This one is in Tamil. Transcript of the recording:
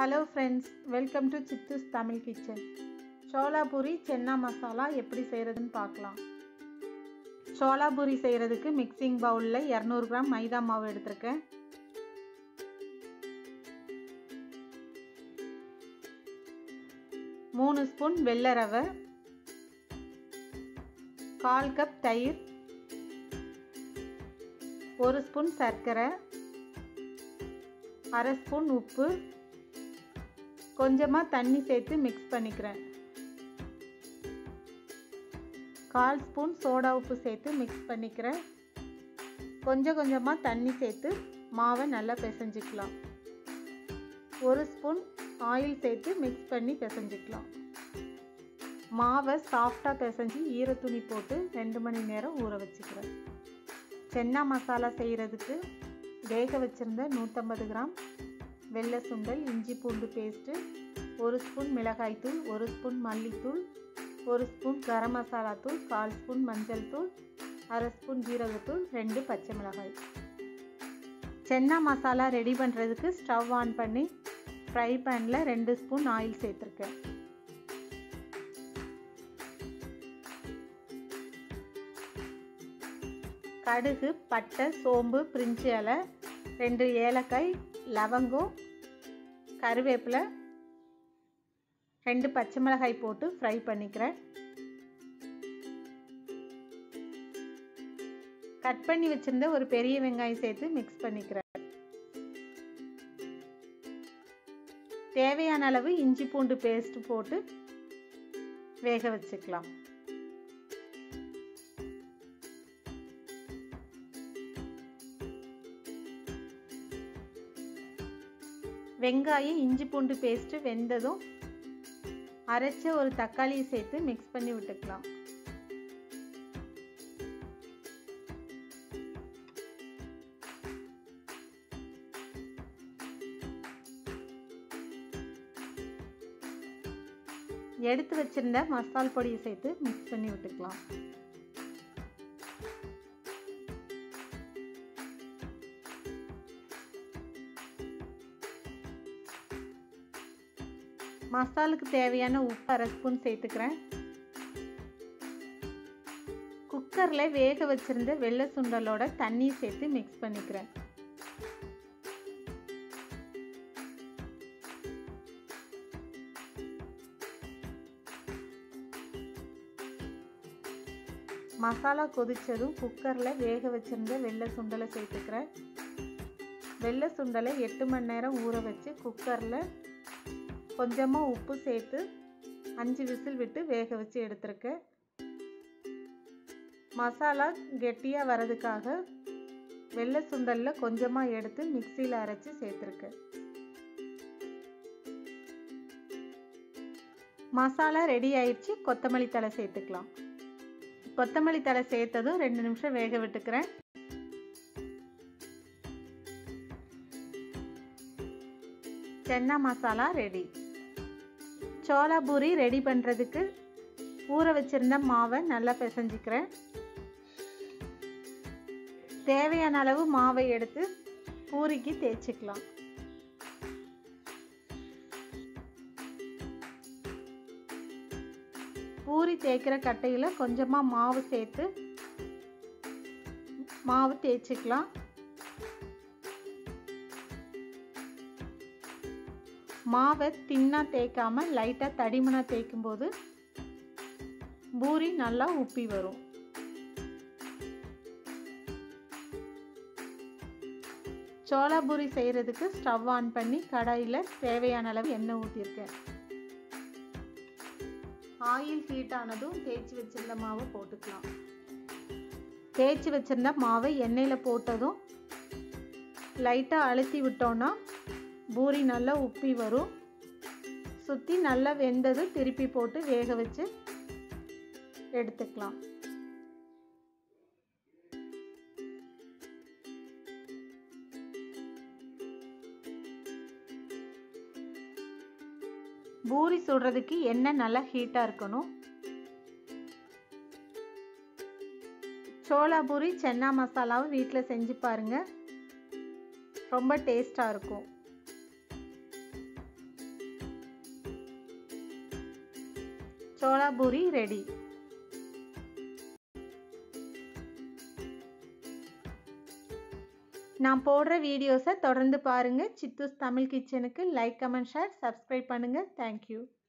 hello friends welcome to Chithu's Tamil kitchen chola poori chana masala எப்படி செய்கிறதுன்னு பார்க்கலாம் சோலாபூரி செய்கிறதுக்கு மிக்சிங் பவுலில் இரநூறு கிராம் மைதா மாவு எடுத்திருக்கேன் மூணு ஸ்பூன் வெள்ளை ரவை கால் கப் தயிர் ஒரு ஸ்பூன் சர்க்கரை அரை ஸ்பூன் உப்பு கொஞ்சமாக தண்ணி சேர்த்து மிக்ஸ் பண்ணிக்கிறேன் கால் ஸ்பூன் சோடா உப்பு சேர்த்து மிக்ஸ் பண்ணிக்கிறேன் கொஞ்சம் கொஞ்சமாக தண்ணி சேர்த்து மாவை நல்லா பிசைஞ்சிக்கலாம் ஒரு ஸ்பூன் ஆயில் சேர்த்து மிக்ஸ் பண்ணி பிசைஞ்சிக்கலாம் மாவை சாஃப்டாக பிசைஞ்சு ஈரத்துணி போட்டு ரெண்டு மணி நேரம் ஊற வச்சுக்கிறேன் சென்னா மசாலா செய்கிறதுக்கு வேக வச்சுருந்த நூற்றம்பது கிராம் வெள்ளை சுண்டல் இஞ்சி பூண்டு பேஸ்ட்டு ஒரு ஸ்பூன் மிளகாய்த்தூள் ஒரு ஸ்பூன் மல்லித்தூள் ஒரு ஸ்பூன் கரம் மசாலா தூள் கால் ஸ்பூன் மஞ்சள் தூள் அரை ஸ்பூன் ஜீரகத்தூள் ரெண்டு பச்சை மிளகாய் சென்னா மசாலா ரெடி பண்ணுறதுக்கு ஸ்டவ் ஆன் பண்ணி ஃப்ரை பேனில் ரெண்டு ஸ்பூன் ஆயில் சேர்த்துருக்கேன் கடுகு பட்டை சோம்பு பிரிஞ்சி இலை ரெண்டு ஏலக்காய் லவங்கம் கருவேப்பிலை ரெண்டு பச்சை மிளகாய் போட்டு ஃப்ரை பண்ணிக்கிறேன் கட் பண்ணி வச்சுருந்த ஒரு பெரிய வெங்காயம் சேர்த்து மிக்ஸ் பண்ணிக்கிறேன் தேவையான அளவு இஞ்சி பூண்டு பேஸ்ட் போட்டு வேக வச்சுக்கலாம் வெங்காயம் இஞ்சி பூண்டு பேஸ்ட்டு வெந்ததும் அரைச்ச ஒரு தக்காளியை சேர்த்து மிக்ஸ் பண்ணி விட்டுக்கலாம் எடுத்து வச்சிருந்த மசால் பொடியை சேர்த்து மிக்ஸ் பண்ணி விட்டுக்கலாம் மசாலுக்கு தேவையான உப்பு அரை ஸ்பூன் சேர்த்துக்கிறேன் குக்கரில் வேக வச்சிருந்த வெள்ளை சுண்டலோட தண்ணி சேர்த்து மிக்ஸ் பண்ணிக்கிறேன் மசாலா கொதித்ததும் குக்கரில் வேக வச்சிருந்த வெள்ளை சுண்டலை சேர்த்துக்கிறேன் வெள்ளை சுண்டலை எட்டு மணி நேரம் ஊற வச்சு குக்கரில் கொஞ்சமாக உப்பு சேர்த்து அஞ்சு விசில் விட்டு வேக வச்சு எடுத்திருக்கேன் மசாலா கெட்டியாக வரதுக்காக வெள்ளை சுண்டலில் கொஞ்சமாக எடுத்து மிக்சியில் அரைச்சி சேர்த்துருக்கேன் மசாலா ரெடி ஆயிடுச்சு கொத்தமல்லி தலை சேர்த்துக்கலாம் கொத்தமல்லி தலை சேர்த்ததும் ரெண்டு நிமிஷம் வேக விட்டுக்கிறேன் சென்னா மசாலா ரெடி சோளா பூரி ரெடி பண்ணுறதுக்கு ஊற வச்சுருந்த மாவை நல்லா பிசைஞ்சிக்கிறேன் தேவையான அளவு மாவை எடுத்து பூரிக்கு தேய்ச்சிக்கலாம் பூரி தேய்க்கிற கட்டையில் கொஞ்சமாக மாவு சேர்த்து மாவு தேய்ச்சிக்கலாம் மாவை தின்னாக தேய்க்காம லைட்டாக தடிமனாக தேய்க்கும் போது பூரி நல்லா உப்பி வரும் சோளா பூரி செய்கிறதுக்கு ஸ்டவ் ஆன் பண்ணி கடாயில் தேவையான அளவு எண்ணெய் ஊற்றிருக்கேன் ஆயில் ஹீட் ஆனதும் தேய்ச்சி வச்சிருந்த மாவை போட்டுக்கலாம் தேய்ச்சி வச்சிருந்த மாவை எண்ணெயில் போட்டதும் லைட்டாக அழுத்தி விட்டோன்னா பூரி நல்லா உப்பி வரும் சுற்றி நல்லா வெந்தது திருப்பி போட்டு வேக வச்சு எடுத்துக்கலாம் பூரி சுடுறதுக்கு எண்ணெய் நல்லா ஹீட்டாக இருக்கணும் சோளா பூரி சென்னா மசாலாவும் வீட்டில் செஞ்சு பாருங்கள் ரொம்ப டேஸ்ட்டாக இருக்கும் சோளா பூரி ரெடி நான் போடுற வீடியோஸை தொடர்ந்து பாருங்கள் சித்தூஸ் தமிழ் கிச்சனுக்கு லைக் கமெண்ட் ஷேர் சப்ஸ்கிரைப் பண்ணுங்கள் தேங்க்யூ